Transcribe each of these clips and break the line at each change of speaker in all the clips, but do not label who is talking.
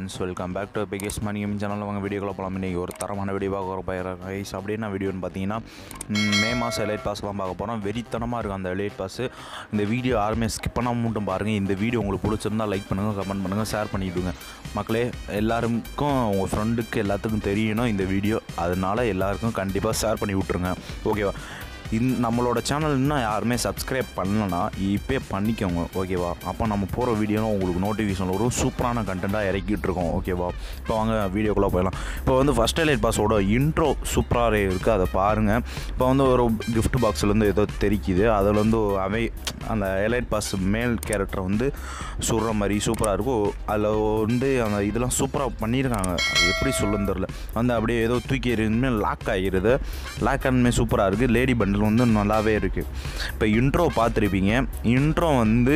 Friends welcome back to பிகேஸ் மணி gaming சேனலில் வாங்க வீடியோக்குள்ள போகலாம் இன்றைக்கி ஒரு தரமான வீடியோ பார்க்க போகிற பயிர் ரைஸ் அப்படின்னு வீடியோன்னு பார்த்தீங்கன்னா ம், மே மாதம் எலைட் பாஸ்லாம் பார்க்க போகிறோம் வெறித்தனமாக இருக்கும் அந்த எலைட் பாஸ் இந்த வீடியோ யாருமே ஸ்கிப் பண்ணாமல் மட்டும் பாருங்கள் இந்த வீடியோ உங்களுக்கு பிடிச்சிருந்தா லைக் பண்ணுங்கள் கமெண்ட் பண்ணுங்கள் ஷேர் பண்ணிவிடுங்க மக்களே எல்லாருக்கும் உங்கள் ஃப்ரெண்டுக்கு எல்லாத்துக்கும் தெரியணும் இந்த வீடியோ அதனால எல்லாருக்கும் கண்டிப்பாக ஷேர் பண்ணி விட்ருங்க ஓகேவா இந் நம்மளோட சேனல் இன்னும் யாருமே சப்ஸ்கிரைப் பண்ணலனா இப்போ பண்ணிக்கோங்க ஓகேவா அப்போ நம்ம போகிற வீடியோலாம் உங்களுக்கு நோட்டிஃபிகேஷன் வரும் சூப்பரான கண்டென்ட்டாக இறக்கிட்டு இருக்கோம் ஓகேவா இப்போ வாங்க வீடியோக்குள்ளே போயிடலாம் இப்போ வந்து ஃபஸ்ட் எலைட் பாஸோட இன்ட்ரோ சூப்பராக இருக்குது அதை பாருங்கள் இப்போ வந்து ஒரு gift பாக்ஸ்லேருந்து ஏதோ தெரிக்குது அதில் வந்து அவை அந்த எலைட் பாஸ் மேல் கேரக்டர் வந்து சுடுற மாதிரி சூப்பராக இருக்கும் அதில் வந்து அந்த இதெல்லாம் சூப்பராக பண்ணியிருக்காங்க அது எப்படி சொல்லுன்னு தெரில வந்து அப்படியே ஏதோ தூக்கி எறியுமே லாக் ஆகிருது லாக் ஆனமே சூப்பராக இருக்குது லேடி பண்டில் வந்து நல்லாவே இருக்குது இப்போ இன்ட்ரோ பார்த்துருப்பீங்க இன்ட்ரோ வந்து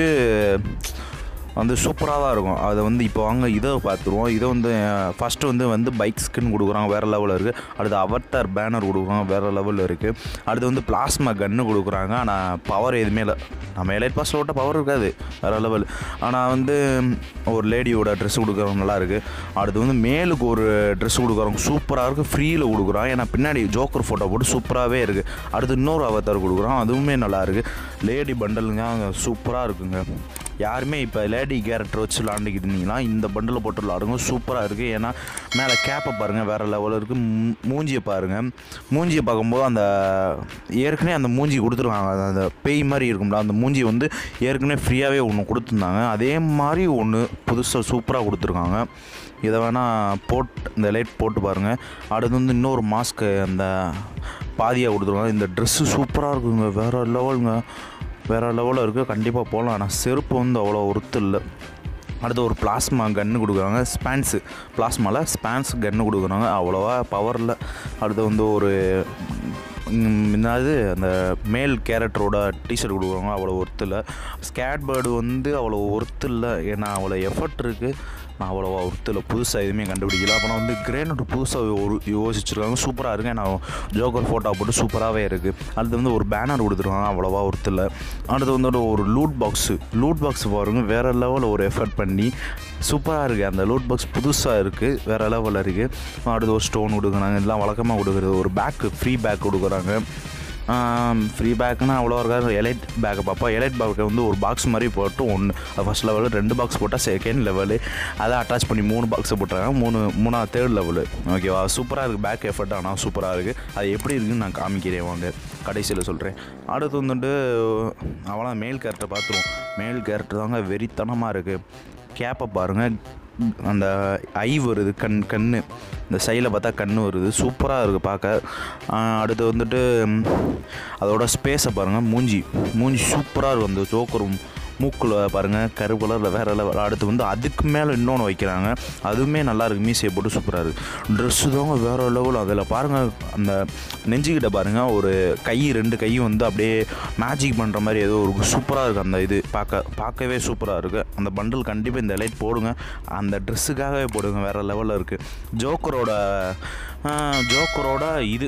வந்து சூப்பராக தான் இருக்கும் அதை வந்து இப்போ வாங்க இதை பார்த்துருவோம் இதை வந்து ஃபஸ்ட்டு வந்து வந்து பைக் ஸ்கின் கொடுக்குறாங்க வேறு லெவலில் இருக்குது அடுத்து அவட்டார் பேனர் கொடுக்குறாங்க வேறு லெவலில் இருக்குது அடுத்து வந்து பிளாஸ்மா கன்று கொடுக்குறாங்க ஆனால் பவர் எதுவுமே இல்லை நம்ம எலைட் பாஸில் விட்ட பவர் இருக்காது வேறு லெவல் ஆனால் வந்து ஒரு லேடியோட ட்ரெஸ் கொடுக்குறவங்க நல்லா இருக்குது அடுத்து வந்து மேலுக்கு ஒரு ட்ரெஸ் கொடுக்குறவங்க சூப்பராக இருக்குது ஃப்ரீயில் கொடுக்குறான் ஏன்னா பின்னாடி ஜோக்கர் ஃபோட்டோ போட்டு சூப்பராகவே இருக்குது அடுத்து இன்னொரு அவத்தார் கொடுக்குறான் அதுவுமே நல்லா இருக்குது லேடி பண்டலுங்க சூப்பராக இருக்குங்க யாருமே இப்போ லேடி கேரக்டர் வச்சு விளாண்டுக்கிட்டு இருந்தீங்கன்னா இந்த பண்டில் போட்டு விளாடுங்க சூப்பராக இருக்குது ஏன்னா மேலே கேப்பை பாருங்கள் வேறு லெவலில் இருக்குது மூ- மூஞ்சியை பாருங்கள் மூஞ்சியை பார்க்கும்போது அந்த ஏற்கனவே அந்த மூஞ்சி கொடுத்துருக்காங்க அது அந்த பேய் மாதிரி இருக்கும்ல அந்த மூஞ்சி வந்து ஏற்கனவே ஃப்ரீயாகவே ஒன்று கொடுத்துருந்தாங்க அதே மாதிரி ஒன்று புதுசாக சூப்பராக கொடுத்துருக்காங்க இதை வேணால் போட் இந்த லைட் போட்டு பாருங்கள் அடுத்து வந்து இன்னொரு மாஸ்க்கு அந்த பாதியாக கொடுத்துருக்காங்க இந்த ட்ரெஸ்ஸு சூப்பராக இருக்குங்க வேறு லெவலுங்க வேறு லெவலில் இருக்குது கண்டிப்பாக போகலாம் ஆனால் செருப்பு வந்து அவ்வளோ ஒருத்து இல்லை அடுத்து ஒரு பிளாஸ்மா கன்று கொடுக்குறாங்க ஸ்பான்ஸு பிளாஸ்மாவில் ஸ்பான்ஸ் கன்று கொடுக்குறாங்க அவ்வளோவா பவரில் அடுத்து வந்து ஒரு ம், என்னது அந்த மேல் கேரக்டரோட டிஷர்ட் கொடுக்குறாங்க அவ்வளோ ஒர்த்து இல்லை ஸ்கேட் பேர்டு வந்து அவ்வளோ ஒர்த்து இல்லை ஏன்னா அவ்வளோ எஃபர்ட் இருக்குது நான் அவ்வளோவா ஒர்த்து இல்லை புதுசாக எதுவுமே கண்டுபிடிக்கல அப்புறம் வந்து கிரேனோட் புதுசாக ஒரு யோசிச்சிருக்காங்க சூப்பராக இருக்குது நான் ஜோக்கர் ஃபோட்டோ போட்டு சூப்பராகவே இருக்குது அடுத்து வந்து ஒரு பேனர் கொடுத்துருக்காங்க அவ்வளோவா ஒர்த்து இல்லை அடுத்து வந்து ஒரு லூட் பாக்ஸு லூட் பாக்ஸ் பாருங்க வேறு லெவலில் ஒரு எஃபர்ட் பண்ணி சூப்பராக இருக்குது அந்த லூட் பாக்ஸ் புதுசாக இருக்குது வேறு லெவலில் இருக்குது அடுத்து ஒரு ஸ்டோன் கொடுக்குறாங்க இதெல்லாம் வழக்கமாக கொடுக்குறது ஒரு பேக்கு ஃப்ரீ பேக் கொடுக்குறாங்க ஃப்ரீ பேக்குன்னா அவ்வளோ இருக்காது எலைட் பேக்கை பார்ப்போம் எலைட் பேக்கை வந்து ஒரு பாக்ஸ் மாதிரி போட்டு ஒன்று ஃபஸ்ட் லெவலு ரெண்டு பாக்ஸ் போட்டால் செகண்ட் லெவலு அதை அட்டாச் பண்ணி மூணு பாக்ஸை போட்டுறாங்க மூணு மூணாவது தேர்ட் லெவலு ஓகேவா சூப்பராக இருக்குது பேக் எஃபர்ட் ஆனால் சூப்பராக இருக்குது அது எப்படி இருக்குன்னு நான் காமிக்கிறேன் வாங்க கடைசியில் சொல்கிறேன் அடுத்து வந்துட்டு அவ்வளோ மேல் கேரக்டர் பார்த்துருவோம் மேல் கேரக்டர் தாங்க வெறித்தனமாக இருக்குது கேப்பை பாருங்கள் அந்த ஐ வருது கண் கண் இந்த சைடில் பார்த்தா கண் வருது சூப்பராக இருக்குது பார்க்க ஆஹ் அடுத்து வந்துட்டு ம், அதோட ஸ்பேஸை பாருங்கள் மூஞ்சி மூஞ்சி சூப்பராக இருக்கும் அந்த ஜோக்கரும் மூக்கில் பாருங்கள் கருப்பு கலரில் வேறு லெவல் அடுத்து வந்து அதுக்கு மேலே இன்னொன்று வைக்கிறாங்க அதுவுமே நல்லா இருக்குது மீசையை போட்டு சூப்பராக இருக்குது ட்ரெஸ்ஸு தாங்க வேறு லெவல் அதில் பாருங்கள் அந்த நெஞ்சுக்கிட்ட பாருங்கள் ஒரு கை ரெண்டு கையும் வந்து அப்படியே மேஜிக் பண்ணுற மாதிரி ஏதோ ஒரு சூப்பராக இருக்குது அந்த இது பார்க்க பார்க்கவே சூப்பராக இருக்குது அந்த பண்டில் கண்டிப்பாக இந்த லைட் போடுங்க அந்த ட்ரெஸ்ஸுக்காகவே போடுங்க வேறு லெவலில் இருக்குது ஜோக்கரோட ஜோக்கரோட இது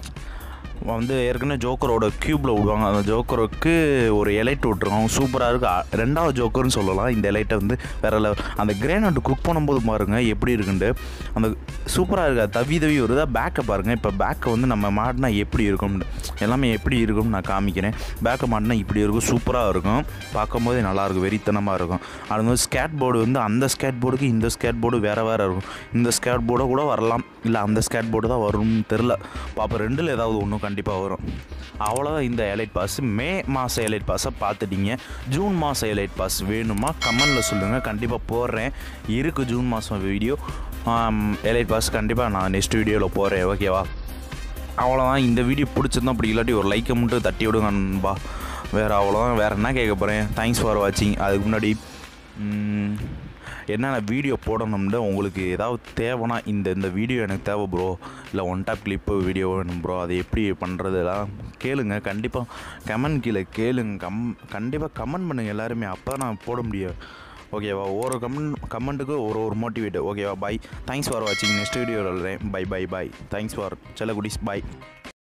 வந்து ஏற்கனவே ஜோக்கரோட க்யூப்பில் விடுவாங்க அந்த ஜோக்கருக்கு ஒரு எலைட் விட்ருக்காங்க சூப்பராக இருக்குது அ- ரெண்டாவது ஜோக்கர்னு சொல்லலாம் இந்த எலைட்டை வந்து வேற level. அந்த கிரேனட் குக் பண்ணும்போது பாருங்க எப்படி இருக்குன்ட்டு அந்த சூப்பராக இருக்குது அது தவி தவி வருதா பேக்கை பாருங்கள் இப்போ பேக்கை வந்து நம்ம மாட்டினா எப்படி இருக்கும்னு எல்லாமே எப்படி இருக்கும்னு நான் காமிக்கிறேன் பேக்கை மாட்டினா இப்படி இருக்கும் சூப்பராக இருக்கும் பார்க்கும்போதே நல்லாயிருக்கும் வெறித்தனமாக இருக்கும் அது வந்து ஸ்கேட் போர்டு வந்து அந்த ஸ்கேட் போர்டுக்கு இந்த ஸ்கேட் போர்டு வேறு வேறு இருக்கும் இந்த ஸ்கேட் போர்டை கூட வரலாம் இல்லை அந்த ஸ்கேட் போர்டு தான் வரும்னு தெரில பாப்பா ரெண்டில் ஏதாவது ஒன்று கண்டிப்பாக வரும் அவ்வளோதான் இந்த எலைட் பாஸ் மே மாதம் எலைட் பாஸை பார்த்துட்டீங்க ஜூன் மாதம் எலைட் பாஸ் வேணுமா கமெண்டில் சொல்லுங்கள் கண்டிப்பாக போடுறேன் இருக்குது ஜூன் மாதம் வீடியோ எலைட் பாஸ் கண்டிப்பாக நான் நெக்ஸ்ட் வீடியோவில் போடுறேன் ஓகேவா அவ்வளோதான் இந்த வீடியோ பிடிச்சிருந்தா அப்படி இல்லாட்டி ஒரு லைக்கை மட்டும் தட்டி விடுங்க நண்பா வேறு அவ்வளோதான் வேறு என்ன கேட்க போகிறேன் தேங்க்ஸ் ஃபார் வாட்சிங் அதுக்கு முன்னாடி ம், என்னென்ன வீடியோ போடணும்னு உங்களுக்கு ஏதாவது தேவைன்னா இந்த இந்த வீடியோ எனக்கு தேவை ப்ரோ இல்லை ஒன் டாப் கிளிப்பு வீடியோ வேணும் ப்ரோ அதை எப்படி பண்ணுறதுலாம் கேளுங்க கண்டிப்பாக கமெண்ட் கீழே கேளுங்க கம் கண்டிப்பாக கமெண்ட் பண்ணுங்கள் எல்லாருமே அப்போ நான் போட முடியும் ஓகேவா ஒரு கமெண்ட் கமெண்ட்டுக்கு ஒரு ஒரு மோட்டிவேட் ஓகேவா பை தேங்க்ஸ் ஃபார் வாட்சிங் next video bye bye bye thanks for செல்லகுடிஸ் பை